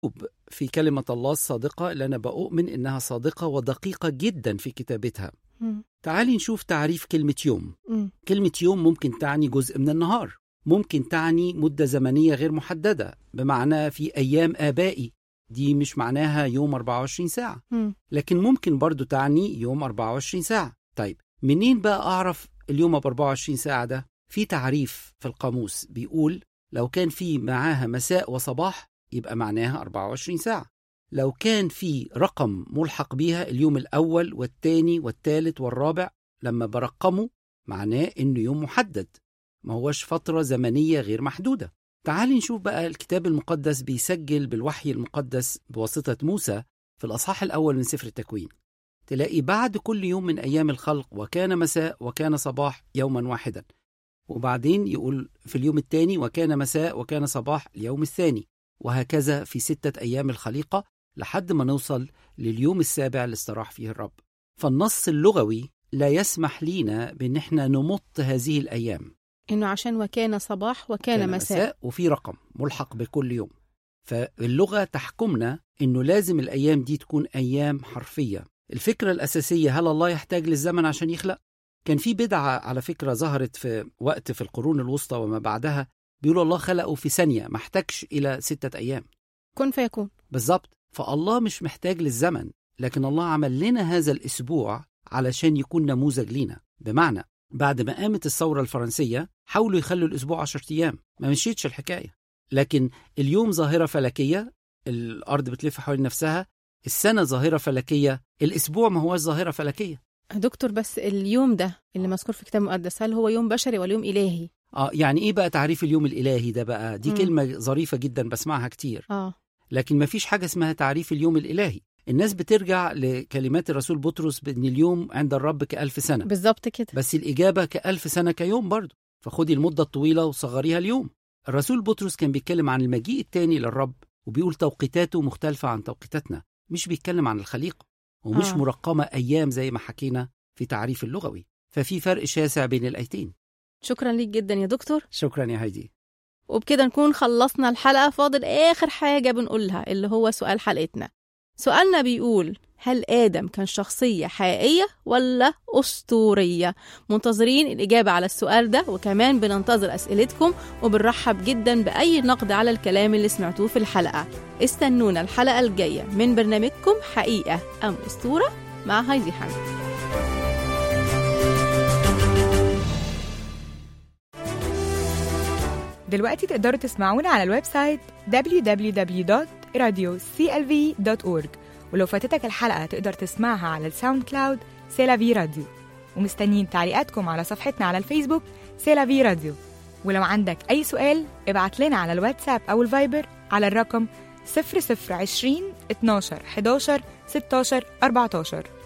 مكتوب في كلمة الله الصادقة اللي أنا بؤمن إنها صادقة ودقيقة جدا في كتابتها مم. تعالي نشوف تعريف كلمة يوم مم. كلمة يوم ممكن تعني جزء من النهار ممكن تعني مدة زمنية غير محددة بمعنى في أيام آبائي دي مش معناها يوم 24 ساعة مم. لكن ممكن برضو تعني يوم 24 ساعة طيب منين بقى أعرف اليوم ب 24 ساعة ده؟ في تعريف في القاموس بيقول لو كان في معاها مساء وصباح يبقى معناها 24 ساعة لو كان في رقم ملحق بيها اليوم الأول والتاني والتالت والرابع لما برقمه معناه إنه يوم محدد ما هوش فترة زمنية غير محدودة تعالي نشوف بقى الكتاب المقدس بيسجل بالوحي المقدس بواسطة موسى في الأصحاح الأول من سفر التكوين تلاقي بعد كل يوم من أيام الخلق وكان مساء وكان صباح يوما واحدا وبعدين يقول في اليوم الثاني وكان مساء وكان صباح اليوم الثاني وهكذا في ستة أيام الخليقة لحد ما نوصل لليوم السابع اللي استراح فيه الرب فالنص اللغوي لا يسمح لينا بأن احنا نمط هذه الأيام إنه عشان وكان صباح وكان مساء وفي رقم ملحق بكل يوم فاللغة تحكمنا أنه لازم الأيام دي تكون أيام حرفية الفكرة الأساسية هل الله يحتاج للزمن عشان يخلق؟ كان في بدعة على فكرة ظهرت في وقت في القرون الوسطى وما بعدها بيقولوا الله خلقه في ثانية ما احتاجش إلى ستة أيام كن فيكون بالظبط فالله مش محتاج للزمن لكن الله عمل لنا هذا الأسبوع علشان يكون نموذج لينا بمعنى بعد ما قامت الثورة الفرنسية حاولوا يخلوا الأسبوع عشرة أيام ما مشيتش الحكاية لكن اليوم ظاهرة فلكية الأرض بتلف حوالين نفسها السنة ظاهرة فلكية الأسبوع ما هوش ظاهرة فلكية دكتور بس اليوم ده اللي مذكور في الكتاب المقدس هل هو يوم بشري ولا يوم إلهي؟ آه يعني إيه بقى تعريف اليوم الإلهي ده بقى دي مم. كلمة ظريفة جدا بسمعها كتير آه لكن ما فيش حاجة اسمها تعريف اليوم الإلهي الناس بترجع لكلمات الرسول بطرس بأن اليوم عند الرب كألف سنة بالظبط كده بس الإجابة كألف سنة كيوم برضه فخدي المدة الطويلة وصغريها اليوم الرسول بطرس كان بيتكلم عن المجيء التاني للرب وبيقول توقيتاته مختلفة عن توقيتاتنا مش بيتكلم عن الخليقة ومش آه. آه. مرقمة أيام زي ما حكينا في تعريف اللغوي ففي فرق شاسع بين الآيتين شكرا ليك جدا يا دكتور شكرا يا هايدي وبكده نكون خلصنا الحلقة فاضل آخر حاجة بنقولها اللي هو سؤال حلقتنا سؤالنا بيقول هل آدم كان شخصية حقيقية ولا أسطورية؟ منتظرين الإجابة على السؤال ده وكمان بننتظر أسئلتكم وبنرحب جدا بأي نقد على الكلام اللي سمعتوه في الحلقة استنونا الحلقة الجاية من برنامجكم حقيقة أم أسطورة مع هايدي حمد دلوقتي تقدروا تسمعونا على الويب سايت www.radioclv.org ولو فاتتك الحلقة تقدر تسمعها على الساوند كلاود سيلافي راديو ومستنيين تعليقاتكم على صفحتنا على الفيسبوك سيلافي راديو ولو عندك أي سؤال ابعت لنا على الواتساب أو الفايبر على الرقم 0020 12 11 16 14